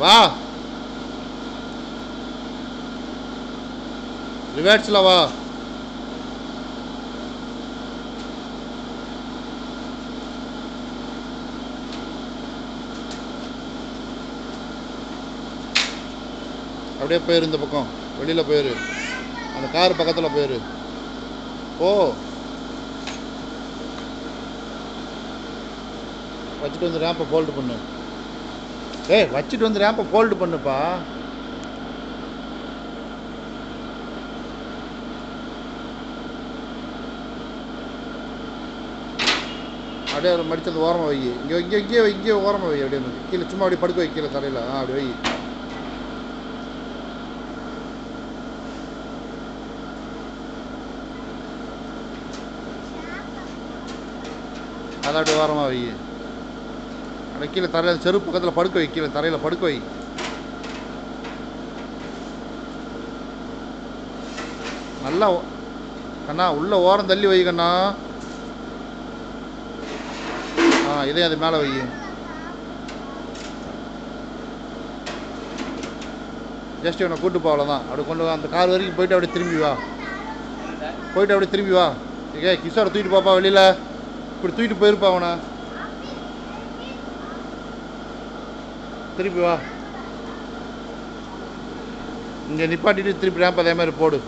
வா ரிவர்ஸில் வா அப்படியே போயிரு இந்த பக்கம் வெளியில் போயிரு அந்த கார் பக்கத்தில் போயிரு ஓ வச்சுட்டு வந்து ரேம்பை ஃபோல்டு பண்ணு ஏய் வச்சுட்டு வந்து ரேம்பை ஃபோல்டு பண்ணுப்பா அப்படியே அதை மடிச்சு அந்த ஓரமாக வை இங்கே இங்கே இங்கேயே வை இங்கேயே ஓரமாக வை அப்படியே வந்து. கீழே சும்மா அப்படியே படுக்க வை கீழே தரையில் ஆ அப்படி வை அதை அப்படியே ஓரமாக வை அப்படியே கீழே தரையில் செருப்பு பக்கத்தில் படுக்க வை கீழே தரையில் படுக்க வை நல்லா ஓ- கண்ணா உள்ள ஓரம் தள்ளி வை கண்ணா ஆ இதே அது மேலே வை ஜஸ்ட் இவனை கூட்டு போ அவ்வளோதான் அப்படி கொண்டு வா அந்த கார் வரைக்கும் போயிட்டு அப்படியே திரும்பி வா போயிட்டு அப்படியே திரும்பி வா ஏ கிஷோரை தூக்கிட்டு போப்பா வெளியில் இப்படி தூக்கிட்டு போயிருப்பா அவனை திருப்பி வா இங்கே நிப்பாட்டிட்டு திருப்பி ரேம்ப் அதே மாதிரி போடு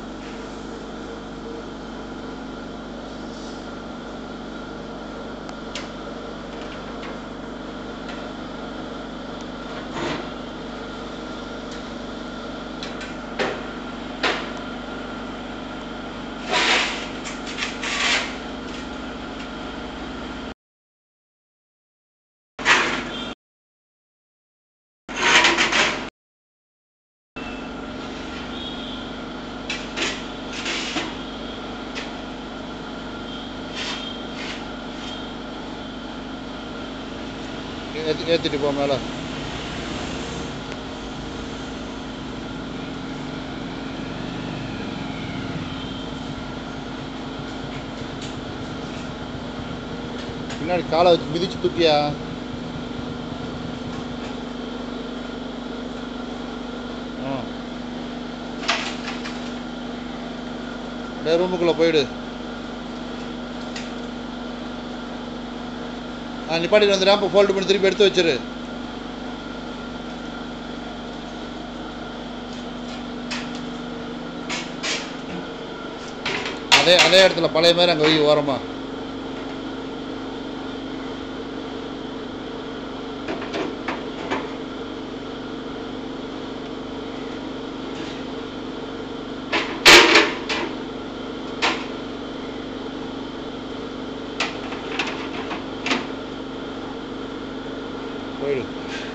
ஏற்றி ஏற்றிட்டு போ மேலே பின்னாடி காலை வச்சு மிதிச்சு தூக்கியா ஆ அப்படியே ரூமுக்குள்ளே போயிடு ஆ நிப்பாட்டிட்டு வந்து ரேம்பை ஃபோல்டு பண்ணி திருப்பி எடுத்து வச்சிரு அதே அதே இடத்துல பழைய மாதிரி அங்கே வை ஓரமா போயிடு